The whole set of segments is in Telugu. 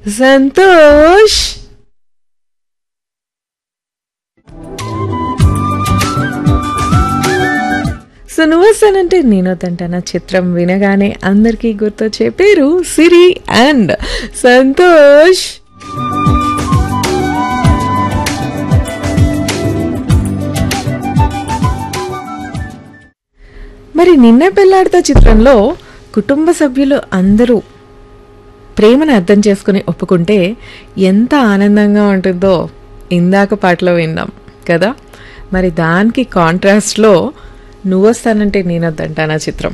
సంతోష్ సో నువ్వు వస్తానంటే నేను వద్దంటానా చిత్రం వినగానే అందరికీ గుర్తొచ్చే పేరు సిరి అండ్ సంతోష్ మరి నిన్న పెళ్లాడతా చిత్రంలో కుటుంబ సభ్యులు అందరూ ప్రేమను అర్థం చేసుకుని ఒప్పుకుంటే ఎంత ఆనందంగా ఉంటుందో ఇందాక పాటలో విందాం కదా మరి దానికి కాంట్రాస్ట్లో నువ్వొస్తానంటే నేనొద్దంటానా చిత్రం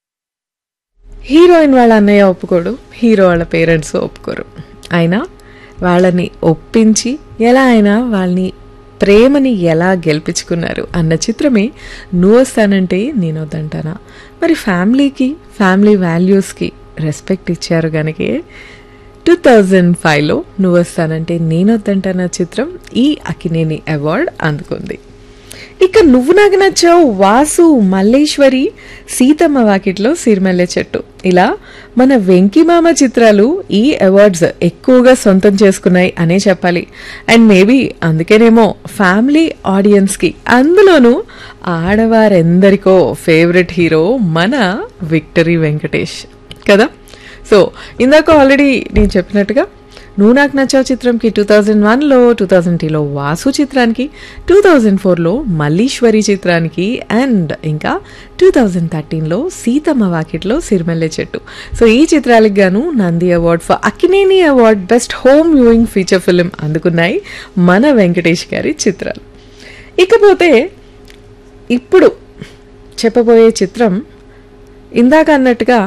హీరోయిన్ వాళ్ళ అన్నయ్య ఒప్పుకోడు హీరో వాళ్ళ పేరెంట్స్ ఒప్పుకోరు అయినా వాళ్ళని ఒప్పించి ఎలా అయినా వాళ్ళని ప్రేమని ఎలా గెలిపించుకున్నారు అన్న చిత్రమే నువ్వు వస్తానంటే నేను వద్దంటానా మరి ఫ్యామిలీకి ఫ్యామిలీ వాల్యూస్కి రెస్పెక్ట్ ఇచ్చారు కనుక టూ థౌజండ్ ఫైవ్లో నువ్వు వస్తానంటే నేను వద్దంటానా చిత్రం ఈ అకినేని అవార్డ్ అందుకుంది ఇక నువ్వు నాకు నచ్చావు వాసు మల్లేశ్వరి సీతమ్మ వాకిట్లో సిరిమల్లె చెట్టు ఇలా మన వెంకిమామ చిత్రాలు ఈ అవార్డ్స్ ఎక్కువగా సొంతం చేసుకున్నాయి అనే చెప్పాలి అండ్ మేబీ అందుకేనేమో ఫ్యామిలీ ఆడియన్స్కి అందులోనూ ఆడవారెందరికో ఫేవరెట్ హీరో మన విక్టరీ వెంకటేష్ కదా సో ఇందాక ఆల్రెడీ నేను చెప్పినట్టుగా నువ్వు నాకు నచ్చావు చిత్రంకి టూ థౌజండ్ వన్లో టూ థౌజండ్ టీలో వాసు చిత్రానికి టూ థౌజండ్ ఫోర్లో మల్లీశ్వరి చిత్రానికి అండ్ ఇంకా టూ థౌజండ్ థర్టీన్లో సీతమ్మ వాకిట్లో సిరిమల్లె చెట్టు సో ఈ చిత్రాలకు గాను Nandi award for Akkineni award best home viewing feature film అందుకున్నాయి మన వెంకటేష్ గారి చిత్రాలు ఇకపోతే ఇప్పుడు చెప్పబోయే చిత్రం ఇందాక అన్నట్టుగా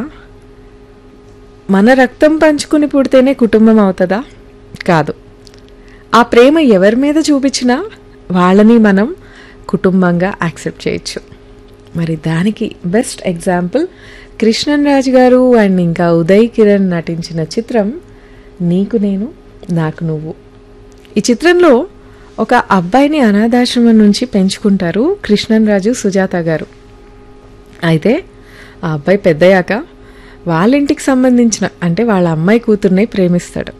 మన రక్తం పంచుకుని పుడితేనే కుటుంబం అవుతుందా కాదు ఆ ప్రేమ ఎవరి మీద చూపించినా వాళ్ళని మనం కుటుంబంగా యాక్సెప్ట్ చేయొచ్చు మరి దానికి బెస్ట్ ఎగ్జాంపుల్ కృష్ణన్ రాజు గారు అండ్ ఇంకా ఉదయ్ కిరణ్ నటించిన చిత్రం నీకు నేను నాకు నువ్వు ఈ చిత్రంలో ఒక అబ్బాయిని అనాథాశ్రమం నుంచి పెంచుకుంటారు కృష్ణన్ రాజు సుజాత గారు అయితే ఆ అబ్బాయి పెద్దయ్యాక వాళ్ళ ఇంటికి సంబంధించిన అంటే వాళ్ళ అమ్మాయి కూతుర్ని ప్రేమిస్తాడు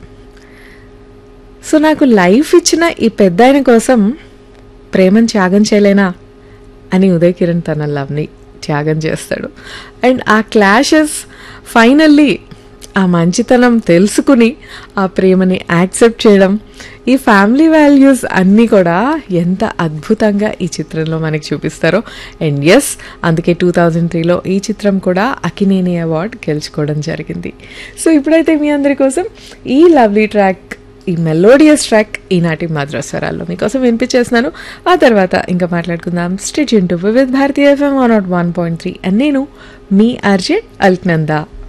సో నాకు లైఫ్ ఇచ్చిన ఈ పెద్ద ఆయన కోసం ప్రేమను త్యాగం చేయలేనా అని ఉదయ్ కిరణ్ తన లవ్ని త్యాగం చేస్తాడు అండ్ ఆ క్లాషెస్ ఫైనల్లీ ఆ మంచితనం తెలుసుకుని ఆ ప్రేమని యాక్సెప్ట్ చేయడం ఈ ఫ్యామిలీ వాల్యూస్ అన్నీ కూడా ఎంత అద్భుతంగా ఈ చిత్రంలో మనకి చూపిస్తారో అండ్ ఎస్ అందుకే టూ థౌజండ్ త్రీలో ఈ చిత్రం కూడా అకినేని అవార్డ్ గెలుచుకోవడం జరిగింది సో ఇప్పుడైతే మీ అందరి కోసం ఈ లవ్లీ ట్రాక్ ఈ మెలోడియస్ ట్రాక్ ఈనాటి మద్రాస్వరాల్లో మీకోసం వినిపించేస్తున్నాను ఆ తర్వాత ఇంకా మాట్లాడుకుందాం స్టేట్ టు with Bharatiya FM one nought one point three and నేను మీ ఆర్జే అల్క్నందా